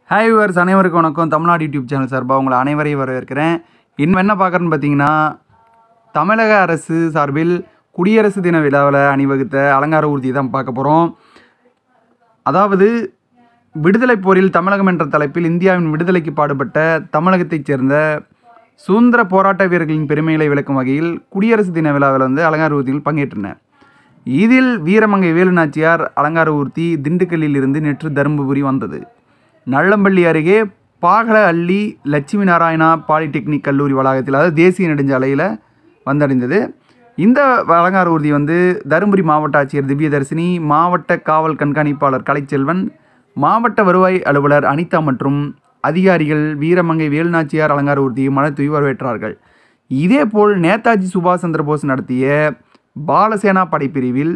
hi viewers அனைவருக்கும் வணக்கம் Tamil Nadu YouTube channel சார்பாக உங்களை அனைவரையும் வரவேற்கிறேன் இன்னும் என்ன பார்க்குறேன்னு பார்த்தீங்கன்னா தமிழக அரசு சார்பில் குடியரசு தின விழாவில் அணிவகுத்த அலங்கார ஊர்தி தான் பார்க்க போகிறோம் அதாவது விடுதலைப் போரில் தமிழகம் என்ற தலைப்பில் இந்தியாவின் விடுதலைக்கு பாடுபட்ட தமிழகத்தைச் சேர்ந்த சுதந்திர போராட்ட வீரர்களின் பெருமைகளை விளக்கும் வகையில் குடியரசு தின விழாவில் வந்து அலங்கார ஊர்தியில் பங்கேற்றனர் இதில் வீரமங்கை வேலு நாச்சியார் அலங்கார ஊர்தி திண்டுக்கல்லில் இருந்து நேற்று தருமபுரி வந்தது நல்லம்பள்ளி அருகே பாகல அள்ளி லட்சுமி நாராயணா பாலிடெக்னிக் கல்லூரி வளாகத்தில் அதாவது தேசிய நெடுஞ்சாலையில் வந்தடைந்தது இந்த அலங்கார ஊர்தி வந்து தருமபுரி மாவட்ட ஆட்சியர் திவ்யதர்சினி மாவட்ட காவல் கண்காணிப்பாளர் கலைச்செல்வன் மாவட்ட வருவாய் அலுவலர் அனிதா மற்றும் அதிகாரிகள் வீரமங்கை வேலுநாச்சியார் அலங்கார ஊர்தியை மலர் தூவி வரவேற்றார்கள் இதேபோல் நேதாஜி சுபாஷ் சந்திர போஸ் நடத்திய பாலசேனா படைப்பிரிவில்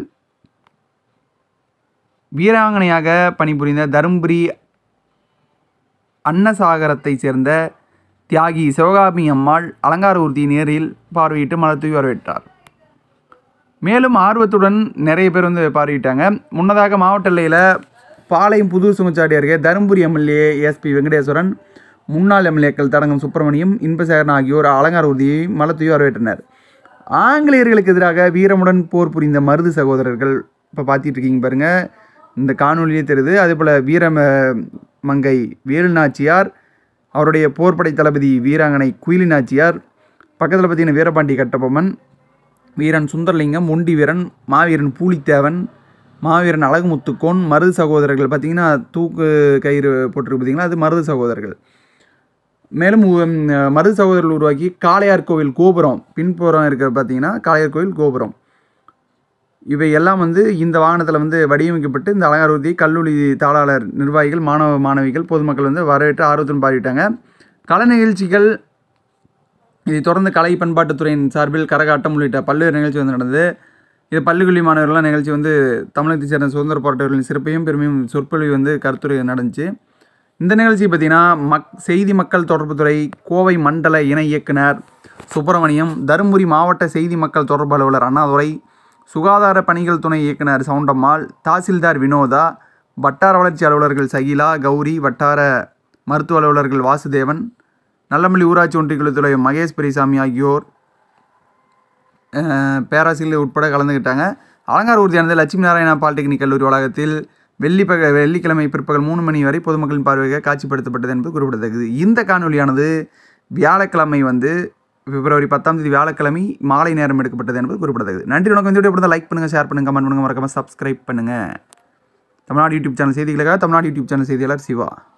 வீராங்கனையாக பணிபுரிந்த தருமபுரி அன்னசாகரத்தைச் சேர்ந்த தியாகி சிவகாமி அம்மாள் அலங்கார ஊர்தியை நேரில் பார்வையிட்டு மலர் தூவி வரவேற்றார் மேலும் ஆர்வத்துடன் நிறைய பேர் வந்து பார்வையிட்டாங்க முன்னதாக மாவட்ட எல்லையில் பாளையம் புது சுங்கச்சாடி அருகே தருமபுரி எம்எல்ஏ எஸ்பி வெங்கடேஸ்வரன் முன்னாள் எம்எல்ஏக்கள் தடங்கம் சுப்பிரமணியம் இன்பசேகரன் ஆகியோர் அலங்கார ஊர்தியை மலர் தூவி வரவேற்றனர் ஆங்கிலேயர்களுக்கு எதிராக வீரமுடன் போர் புரிந்த மருது சகோதரர்கள் இப்போ பார்த்துட்டு இருக்கீங்க பாருங்கள் இந்த காணொலியே தெரியுது அதே போல் வீர மங்கை வேலுநாச்சியார் அவருடைய போர்ப்படை தளபதி வீராங்கனை குயிலி நாச்சியார் பக்கத்தில் பார்த்தீங்கன்னா வீரபாண்டி கட்டபொம்மன் வீரன் சுந்தரலிங்கம் ஒண்டி வீரன் மாவீரன் பூலித்தேவன் மாவீரன் அழகுமுத்துக்கோன் மருது சகோதரர்கள் பார்த்தீங்கன்னா தூக்கு கயிறு போட்டிருக்கு பார்த்தீங்கன்னா அது மருது சகோதரர்கள் மேலும் உம், மருது சகோதரர்கள் உருவாக்கி காளையார் கோவில் கோபுரம் பின்புறம் இருக்கிற பார்த்தீங்கன்னா காளையார் கோவில் கோபுரம் இவை எல்லாம் வந்து இந்த வாகனத்தில் வந்து வடிவமைக்கப்பட்டு இந்த அலங்கார ஊர்தி கல்லூரி தாளாளர் நிர்வாகிகள் மாணவ மாணவிகள் பொதுமக்கள் வந்து வரவேற்று ஆர்வத்துடன் பாடிட்டாங்க கலை நிகழ்ச்சிகள் இதைத் தொடர்ந்து கலை பண்பாட்டுத்துறையின் சார்பில் கரகாட்டம் உள்ளிட்ட பல்வேறு நிகழ்ச்சி வந்து நடந்தது இது பள்ளிக்கல்வி மாணவர்கள்லாம் நிகழ்ச்சி வந்து தமிழகத்தைச் சேர்ந்த சுதந்திர போராட்டவர்களின் சிறப்பையும் பெருமையும் சொற்பொழிவு வந்து கருத்துரை நடந்துச்சு இந்த நிகழ்ச்சி பார்த்தீங்கன்னா மக் செய்தி மக்கள் தொடர்புத்துறை கோவை மண்டல இணை இயக்குனர் சுப்பிரமணியம் தருமபுரி மாவட்ட செய்தி மக்கள் தொடர்பு அலுவலர் அண்ணாதுரை சுகாதார பணிகள் துணை இயக்குனர் சவுண்டம்மாள் தாசில்தார் வினோதா வட்டார வளர்ச்சி அலுவலர்கள் சகிலா கௌரி வட்டார மருத்துவ அலுவலர்கள் வாசுதேவன் நல்லமல்லி ஊராட்சி ஒன்றிய குழுத்துறை மகேஷ் பெரியசாமி ஆகியோர் அஹ், பேராசிரியர் உட்பட கலந்துக்கிட்டாங்க அலங்கார ஊர்தியானது லட்சுமி நாராயணா பாலிடெக்னிக் கல்லூரி வளாகத்தில் வெள்ளி பக வெள்ளிக்கிழமை பிற்பகல் மூணு மணி வரை பொதுமக்களின் பார்வையாக காட்சிப்படுத்தப்பட்டது என்பது குறிப்பிடத்தக்கது இந்த காணொலியானது வியாழக்கிழமை வந்து பிப்ரவரி பத்தாம் தேதி வியாழக்கிழமை மாலை நேரம் எடுக்கப்பட்டது என்பது குறிப்பிடத்தக்கது நன்றி வணக்கம் இந்த வீடியோ பிடித்தா லைக் பண்ணுங்கள் ஷேர் பண்ணுங்கள் கமெண்ட் பண்ணுங்கள் மறக்காம சப்ஸ்கிரைப் பண்ணுங்கள் தமிழ்நாடு யூடியூப் சேனல் செய்திகளுக்காக தமிழ்நாடு யூடியூப் சேனல் செய்தியாளர் சிவா